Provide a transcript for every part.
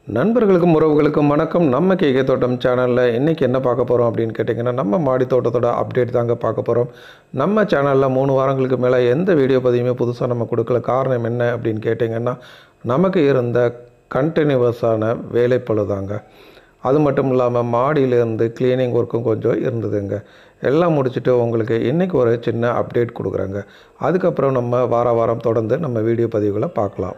நண்பர்களுக்கும் உறவுகளுக்கும் வணக்கம் நம்ம கேகே தோட்டம் சேனலில் இன்றைக்கி என்ன பார்க்க போகிறோம் அப்படின்னு கேட்டிங்கன்னா நம்ம மாடி தோட்டத்தோட அப்டேட் தாங்க பார்க்க போகிறோம் நம்ம சேனலில் மூணு வாரங்களுக்கு மேலே எந்த வீடியோ பதிவுமே புதுசாக நம்ம கொடுக்கல காரணம் என்ன அப்படின்னு கேட்டிங்கன்னா நமக்கு இருந்த கண்டினியூவஸான வேலைப்பளு தாங்க அது மட்டும் இல்லாமல் மாடியிலேருந்து க்ளீனிங் ஒர்க்கும் கொஞ்சம் இருந்ததுங்க எல்லாம் முடிச்சுட்டு உங்களுக்கு இன்றைக்கி ஒரு சின்ன அப்டேட் கொடுக்குறேங்க அதுக்கப்புறம் நம்ம வார வாரம் தொடர்ந்து நம்ம வீடியோ பதிவுகளை பார்க்கலாம்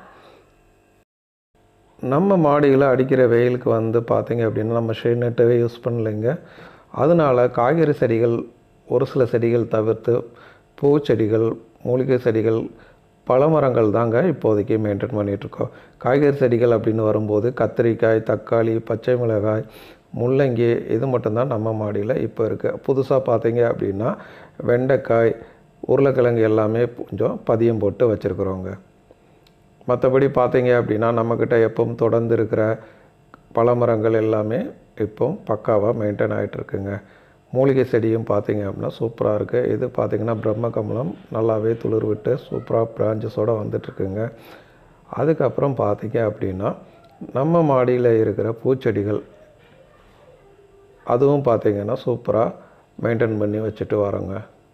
நம்ம மாடியில் அடிக்கிற வெயிலுக்கு வந்து பார்த்தீங்க அப்படின்னா நம்ம ஷெட் நெட்டவே யூஸ் பண்ணலைங்க அதனால் காய்கறி செடிகள் ஒரு சில செடிகள் தவிர்த்து பூச்செடிகள் மூலிகை செடிகள் பழமரங்கள் தாங்க இப்போதைக்கு மெயின்டைன் பண்ணிகிட்ருக்கோம் காய்கறி செடிகள் அப்படின்னு வரும்போது கத்திரிக்காய் தக்காளி பச்சை மிளகாய் முள்ளங்கி இது மட்டும்தான் நம்ம மாடியில் இப்போ இருக்குது புதுசாக பார்த்தீங்க அப்படின்னா வெண்டைக்காய் உருளைக்கிழங்கு எல்லாமே கொஞ்சம் பதியம் போட்டு வச்சுருக்குறோங்க மற்றபடி பார்த்தீங்க அப்படின்னா நம்மக்கிட்ட எப்பவும் தொடர்ந்து இருக்கிற பழமரங்கள் எல்லாமே இப்போ பக்காவாக மெயின்டைன் ஆகிட்டு இருக்குங்க மூலிகை செடியும் பார்த்தீங்க அப்படின்னா சூப்பராக இருக்குது இது பார்த்திங்கன்னா பிரம்ம கமலம் நல்லாவே துளிர் விட்டு சூப்பராக பிரான்ச்சஸோடு வந்துட்டுருக்குங்க அதுக்கப்புறம் பார்த்தீங்க அப்படின்னா நம்ம மாடியில் இருக்கிற பூச்செடிகள் அதுவும் பார்த்திங்கன்னா சூப்பராக மெயின்டைன் பண்ணி வச்சுட்டு வரோங்க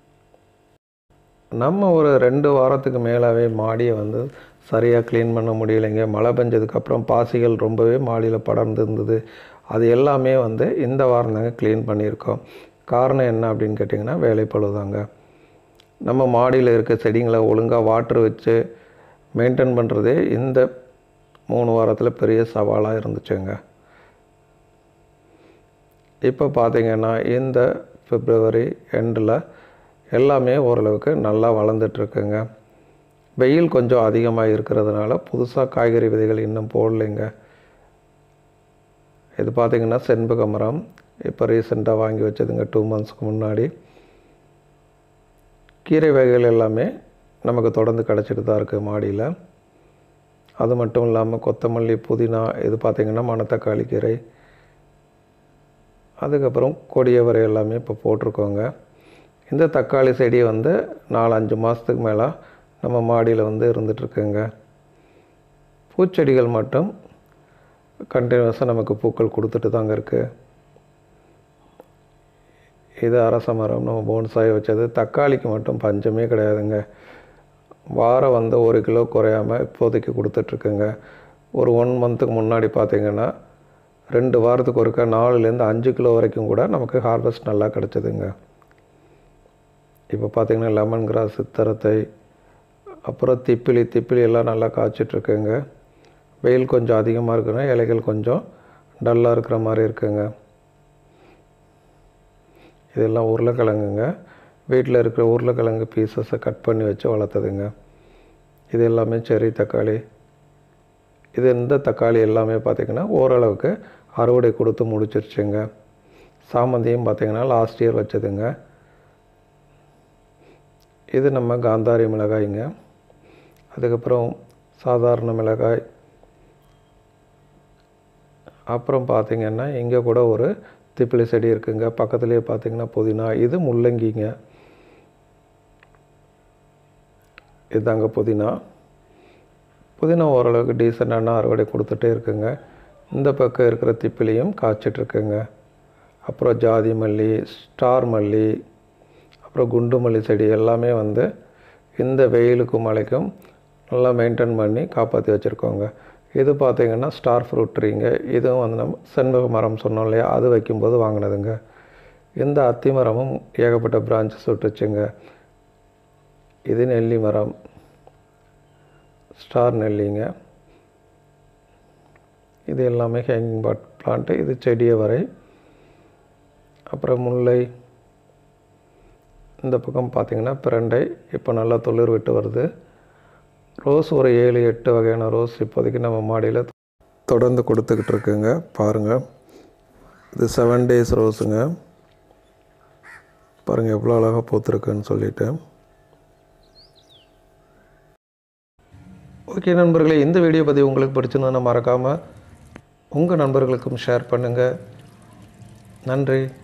நம்ம ஒரு ரெண்டு வாரத்துக்கு மேலாகவே மாடியை வந்து சரியாக க்ளீன் பண்ண முடியலைங்க மழை பெஞ்சதுக்கப்புறம் பாசிகள் ரொம்பவே மாடியில் படர்ந்து இருந்தது அது எல்லாமே வந்து இந்த வாரம் தாங்க க்ளீன் பண்ணியிருக்கோம் காரணம் என்ன அப்படின்னு கேட்டிங்கன்னா வேலைப்பளு தாங்க நம்ம மாடியில் இருக்க செடிங்களை ஒழுங்காக வாட்ரு வச்சு மெயின்டைன் பண்ணுறதே இந்த மூணு வாரத்தில் பெரிய சவாலாக இருந்துச்சுங்க இப்போ பார்த்திங்கன்னா இந்த பிப்ரவரி எண்டில் எல்லாமே ஓரளவுக்கு நல்லா வளர்ந்துட்டுருக்குங்க வெயில் கொஞ்சம் அதிகமாக இருக்கிறதுனால புதுசாக காய்கறி விதைகள் இன்னும் போடலைங்க இது பார்த்திங்கன்னா செண்பக மரம் இப்போ ரீசெண்டாக வாங்கி வச்சதுங்க டூ மந்த்ஸ்க்கு முன்னாடி கீரை வகைகள் எல்லாமே நமக்கு தொடர்ந்து கிடச்சிட்டு தான் இருக்குது மாடியில் அது மட்டும் இல்லாமல் கொத்தமல்லி புதினா இது பார்த்திங்கன்னா மணத்தக்காளி கீரை அதுக்கப்புறம் கொடியவரை எல்லாமே இப்போ போட்டிருக்கோங்க இந்த தக்காளி செடி வந்து நாலு அஞ்சு மாதத்துக்கு மேலே நம்ம மாடியில் வந்து இருந்துகிட்ருக்குங்க பூச்செடிகள் மட்டும் கண்டினியூஸாக நமக்கு பூக்கள் கொடுத்துட்டு தாங்க இருக்குது இது அரச மரம் நம்ம போன்சாய் வச்சது தக்காளிக்கு மட்டும் பஞ்சமே கிடையாதுங்க வாரம் வந்து ஒரு கிலோ குறையாமல் இப்போதைக்கு கொடுத்துட்ருக்குங்க ஒரு ஒன் மந்த்துக்கு முன்னாடி பார்த்திங்கன்னா ரெண்டு வாரத்துக்கு ஒருக்கா நாலுலேருந்து அஞ்சு கிலோ வரைக்கும் கூட நமக்கு ஹார்வெஸ்ட் நல்லா கிடச்சிதுங்க இப்போ பார்த்திங்கன்னா லெமன் கிராஸ் சித்தரத்தை அப்புறம் திப்பிலி திப்பிலி எல்லாம் நல்லா காய்ச்சிட்ருக்குங்க வெயில் கொஞ்சம் அதிகமாக இருக்குன்னா இலைகள் கொஞ்சம் டல்லாக இருக்கிற மாதிரி இருக்குங்க இதெல்லாம் உருளைக்கிழங்குங்க வீட்டில் இருக்கிற உருளைக்கிழங்கு பீசஸை கட் பண்ணி வச்சு வளர்த்ததுங்க இது எல்லாமே செரி தக்காளி இது இந்த தக்காளி எல்லாமே பார்த்திங்கன்னா ஓரளவுக்கு அறுவடை கொடுத்து முடிச்சிருச்சுங்க சாமந்தியும் பார்த்திங்கன்னா லாஸ்ட் இயர் வச்சதுங்க இது நம்ம காந்தாரி மிளகாய்ங்க அதுக்கப்புறம் சாதாரண மிளகாய் அப்புறம் பார்த்திங்கன்னா இங்கே கூட ஒரு திப்பிலி செடி இருக்குங்க பக்கத்துலேயே பார்த்திங்கன்னா புதினா இது முள்ளங்கிங்க இதுதாங்க புதினா புதினா ஓரளவுக்கு டீசெண்டான அறுவடை கொடுத்துட்டே இருக்குங்க இந்த பக்கம் இருக்கிற திப்பிலியும் காய்ச்சிட்ருக்குங்க அப்புறம் ஜாதி மல்லி ஸ்டார் மல்லி அப்புறம் குண்டு மல்லி செடி எல்லாமே வந்து இந்த வெயிலுக்கும் மழைக்கும் நல்லா மெயின்டைன் பண்ணி காப்பாற்றி வச்சுருக்கோங்க இது பார்த்திங்கன்னா ஸ்டார் ஃப்ரூட் ட்ரீங்க இதுவும் வந்து நம்ம செண்பக மரம் சொன்னோம் இல்லையா அது வைக்கும்போது வாங்கினதுங்க இந்த அத்தி மரமும் ஏகப்பட்ட பிரான்ச்சஸ் விட்டுச்சுங்க இது நெல்லி மரம் ஸ்டார் நெல்லிங்க இது எல்லாமே ஹேங்கிங் பாட் பிளான்ட்டு இது செடியை வரை அப்புறம் முல்லை இந்த பக்கம் பார்த்திங்கன்னா பிரண்டை இப்போ நல்லா துளிர் விட்டு வருது ரோஸ் ஒரு ஏழு எட்டு வகையான ரோஸ் இப்போதைக்கு நம்ம மாடியில் தொடர்ந்து கொடுத்துக்கிட்டு இருக்குங்க பாருங்கள் இது செவன் டேஸ் ரோஸுங்க பாருங்கள் எவ்வளோ அழகாக பூத்துருக்குன்னு சொல்லிட்டு ஓகே நண்பர்களே இந்த வீடியோ பதிவு உங்களுக்கு பிடிச்சிருந்தா மறக்காமல் உங்கள் நண்பர்களுக்கும் ஷேர் பண்ணுங்கள் நன்றி